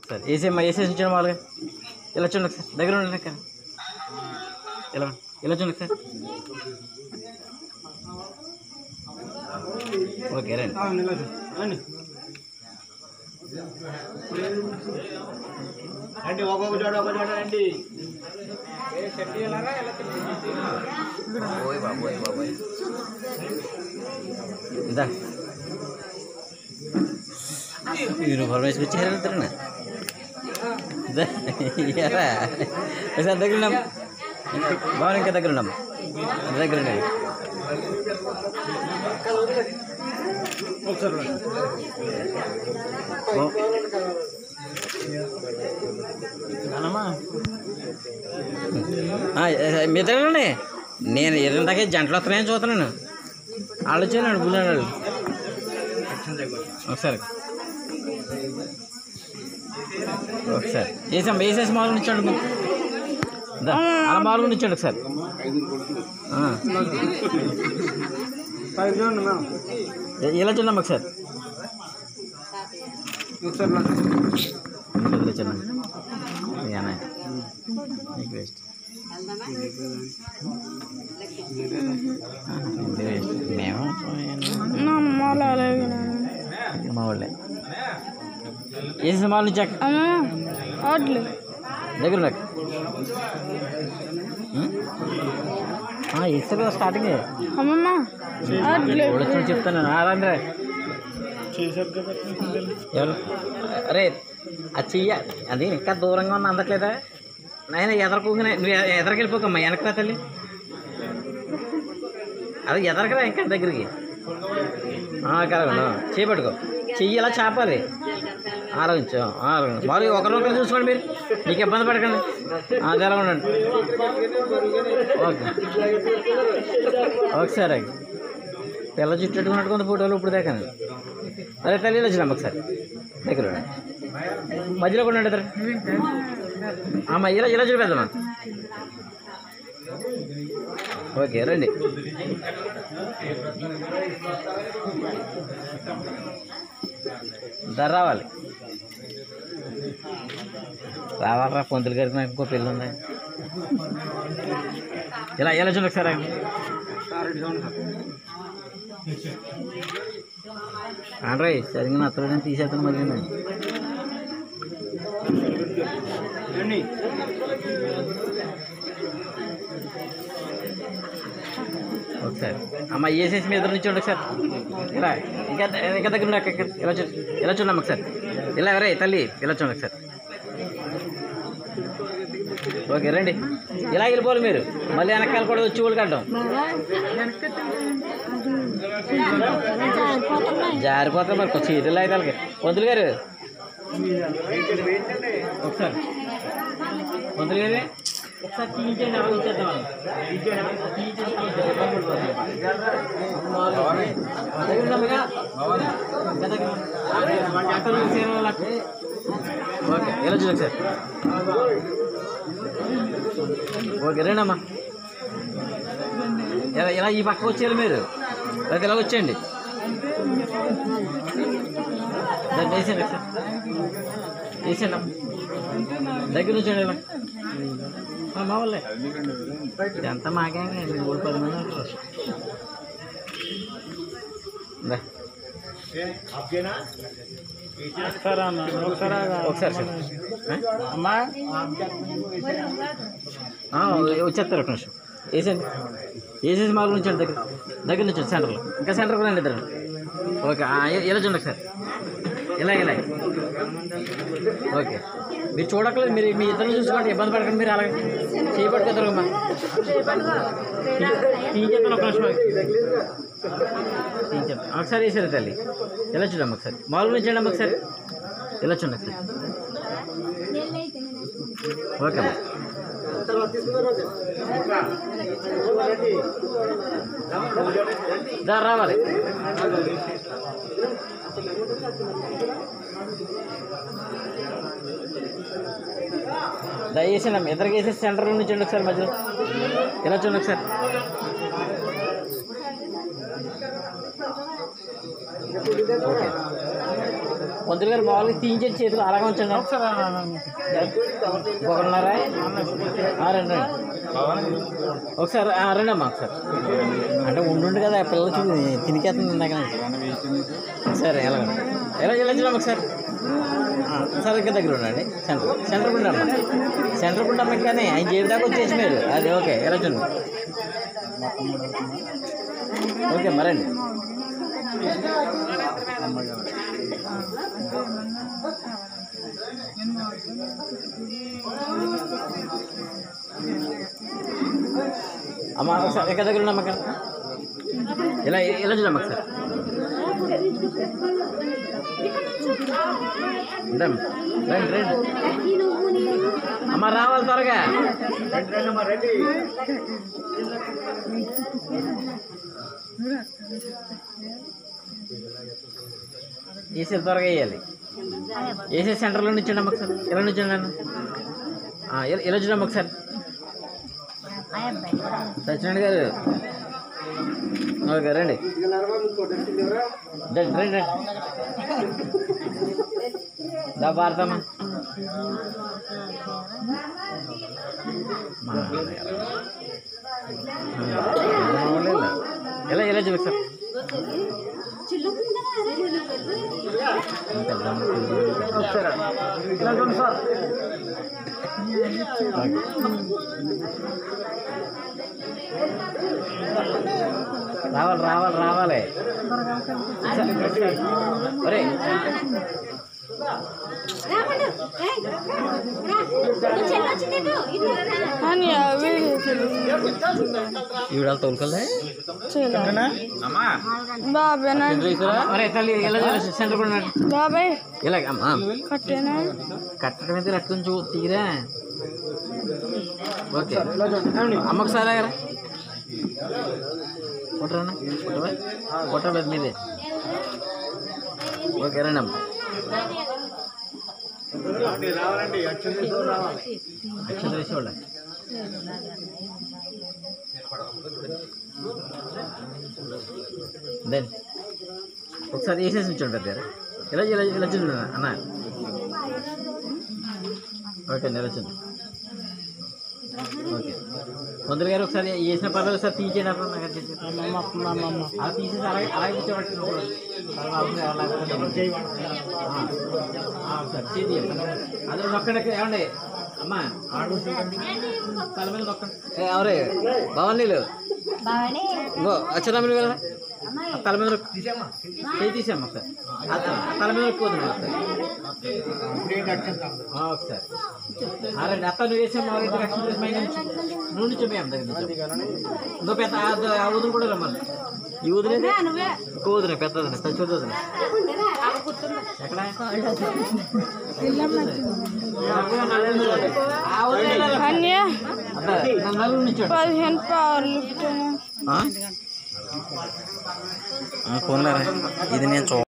ఒకసారి వేసేమ్మా వేసేసి ఉంచండి మామూలుగా ఇలా చూడండి ఒకసారి దగ్గర ఉండండి అక్కడ ఇలా ఇలా చూడండి ఒకసారి ఓకే రండి రండి ఒక్కొక్క చోట ఒక చోట రండి ఓయ్ బాబోయ్ బాబోయ్ ఇందా యూనిఫామ్ వేసుకొచ్చారు వెళ్తారన్నా ఒకసారి దగ్గర ఉన్నాం బాగా ఇంకా దగ్గర ఉన్నాం దగ్గర ఉండండి ఓ. ఆ, మీ దగ్గరండి నేను ఎదురుదాకే జంటలు వస్తున్నాయని చూస్తున్నాను వాళ్ళు వచ్చాను బుల్లాడు వాళ్ళు ఒకసారి ఒకసారి వేసాం వేసేసి మామూలు ఉంచండి ముందు. దా, అలా మామూలుగా ఉంచండి ఒకసారి ఆ. ఇ- ఇలా చూడండి ఒకసారి ఇలా చూడండి ఇదేనా? నీకు వేస్ట్ ఆహా, ఇది వేస్ట్ మేము మా వాళ్ళే వేసేసి మామూలు నుంచి వడ్లు దగ్గర నాకు ఇస్తే కదా స్టార్టింగ్ అమ్మమ్మ వడ్లు వచ్చి చెప్తాను ఆరండి ఎవరు అరే అది చెయ్య అది ఇంకా దూరంగా ఉన్న అందట్లేదా నాయన ఎదరకోగానే నువ్వు ఎ- ఎదరకెళ్ళిపోకమ్మా వెనకరా తల్లి అది ఎదరకరా ఇంకా దగ్గరికి కరెక్ట్ చేపట్టుకో చెయ్యి ఇలా చేపాలి ఆరోగించు ఆరోగించు మరి ఒకరినొకరు చూసుకోండి మీరు మీకు ఇబ్బంది పడకండి అది ఎలా ఉండండి ఓకే ఒకసారి పిల్ల జుట్టు పెట్టుకున్నట్టు కొంత ఫోటోలు ఇప్పుడు దాకా అరే తల్లి వచ్చినాం ఒకసారి దగ్గర ఉండండి. మధ్యలో కూడా ఉండండి ఇద్దరు అమ్మ ఇలా ఇలా చూపెద్దమ్మా ఓకే రండి ధర రావాలి రావాలరా పొంతులు గారికి నాకు ఇంకో పెళ్ళి ఉంది ఇలా ఇలా చూడండి ఒకసారి ఆండ్రయ్ సరిగ్గా నచ్చలేదని తీసేస్తాను మరి నేను రండి ఒకసారి అమ్మ వేసేసి మీద నుంచి చూడండి ఒకసారి ఇలా ఇంకా ఇంకా దగ్గర ఉండు, అక్క, ఇక్కడ. ఇలా చూ ఇలా చూడమ్మా ఒకసారి ఇలా ఎవరే తల్లి ఇలా చూడండి ఒకసారి ఓకే రండి ఇలా వెళ్ళిపోవాలి మీరు మళ్ళీ వెనకాల కూడా వచ్చి ఊళ్ళు కట్టడం జారిపోతాం మరి కొంచెం చీరలు అయితే వాళ్ళకి పంతులు గారు ఒకసారి పంతులు గారు ఒకసారి తీయించండి అలా ఇచ్చేద్దాం వాళ్ళని. తీయించండి, తీయించండి. దగ్గర ఉన్నమ్మగా? ఇంకా దగ్గర. అక్కడ నుంచి చీరలు వాళ్ళకి. ఓకే ఇలా చూడండి సార్ ఓకే రండమ్మా ఇలా ఇలా ఈ పక్క వచ్చేయాలి మీరు లేదా ఇలా వచ్చేయండి దాన్ని వేసేయండి సార్ వేసేయండి అమ్మ. దగ్గర నుంచండి ఇలా ఆ, మా వాళ్ళే ఇదంతా మాకే మూడు పది మంది ఉంటారు. దా. ఒకసారి సార్ ఆ? అమ్మా ఆ, వచ్చేస్తారు ఒక నిమిషం వేసేయండి వేసేసి మాకు నుంచండి దగ్గర దగ్గర నుంచి సెంటర్లో ఇంకా సెంటర్కి రండి ఇద్దరు ఓకే ఆ, ఇ- ఇలా చూడండి సార్ ఇలా ఇలా ఓకే మీరు చూడక్కలేదు మీరు మీ ఇద్దరు చూసుకోండి ఇబ్బంది పడకండి మీరు అలాగే చేయబట్టుకోతారు అమ్మా తీయించేద్దాం ఒక నిమిషం తీయించేద్దాం ఒకసారి వేసారు తల్లి ఇలా చూడమ్మా ఒకసారి మామూలు నుంచి చూడండి ఒకసారి ఇలా చూడండి ఒకసారి ఓకే అమ్మా దా రావాలి దయచేసి నమ్మ ఇద్దరికి వేసేసి సెంటర్ నుంచి చూడండి ఒకసారి మధ్యలో ఇలా చూడండి ఒకసారి ఓకే పంతులు గారు మామూలుగా తీయించే చేతులు అలాగే ఉంచండి ఒకరున్నారా ఆ, రండి రండి ఒకసారి ఆ, రండి అమ్మా ఒకసారి అంటే ఉండుండు కదా పిల్లలు చూడు తినికేస్తుంది ఇందాక నుంచి. సరే ఎలా ఎలా ఎలా చూడమ్మ ఒకసారి ఆ, సార్ దగ్గర దగ్గర ఉండండి సెంటర్ సెంటర్ ఉండమ్మా సెంటర్ ఉండమ్మ కానీ ఆయన జేబు దాకా వచ్చేసి మీరు అది ఓకే ఎలా చూడండి ఓకే మరండి అమ్మ ఒకసారి ఎక్కడ దగ్గర ఉండమ్మ ఇక్కడ ఇలా ఇలా చూడమ్మ ఒకసారి ఉండమ్మ. రండి రండి అమ్మ రావాలి త్వరగా రండి రండి అమ్మా రండి వేసేది త్వరగా వేయాలి వేసే సెంటర్లో నుంచండి అమ్మ ఒకసారి ఇలా నుంచండి నన్ను ఆ, ఇలా- ఇలా చూడమ్మ ఒకసారి సత్యనారాయణ గారు ఓకే రండి రండి రండి రండి దా భారతమ్మ మా నాన్నగారు. ఆ, మామూలు ఇలా. ఇలా ఇలా చూపి సార్ రావాలి రావాలి రావాలి ఒరే అని వీడియో ఈవిడ తోలుకోలే బాబాయ్ ఒరే తల్లి ఇలా చూడు, సెంటర్ కూడా ఉన్నాడు. బాబాయ్ ఇలాగ అమ్మా కట్టేనా కట్టడం అయితే అట్లా చూ తీరా ఓకే అమ్మ ఒకసారి ఆగరా కొట్టరా కొట్టవా కొట్టలేదు మీదే ఓకే రండి అమ్మ రావండి, రావాలండి అక్షరం తీసుకొని రావాలి అక్షత వేసేవాళ్ళ దెన్ ఒకసారి వేసేసి ఉంచండి పెద్ద ఇలా ఇలా ఇలా చూడండి అన్న ఓకే అండి ఇలా చూడండి ఓకే మంత్రి గారు ఒకసారి వేసిన పర్లేదు సార్ తీసేయండి అప్పుడు నాకు అది చేసి. అలా తీసేసి అలాగే అలాగే కూర్చోబెట్టండి సార్ చేయండి అందరూ నొక్కండి ఏమండి అమ్మా తల మీద నొక్కండి ఏ, ఎవరే భవనీలు ఇంకో అచ్చరాములు వెళ్ళరా ఆ తల మీద నొక్కు. చేయి తీసాము ఒకసారి ఆ త- ఆ తల మీద నొక్కుపోతుంది ఒకసారి ఇప్పుడేంటి అక్షరం కాదు ఆ, ఒకసారి అరే అత్త నువ్వు వేసాము ఆరు ఇద్దరు రక్షణ చేసి పైన నుంచి నువ్వు నుంచి మేము దగ్గర నుంచి ఇంకో పెద్ద ఆ ద- ఆ ఊదును కూడా రమ్మని ఈ ఊదిన ఇంకో ఊదిన పెద్ద వదిన చచ్చి వదిన ఎక్కడ ఆ ఊదిన ఎలా? అన్య అత్త, నా నలుగురు నుంచి పదిహేను పవర్ లిఫ్ట్ ఫోన్లేరా ఇది నేను చూ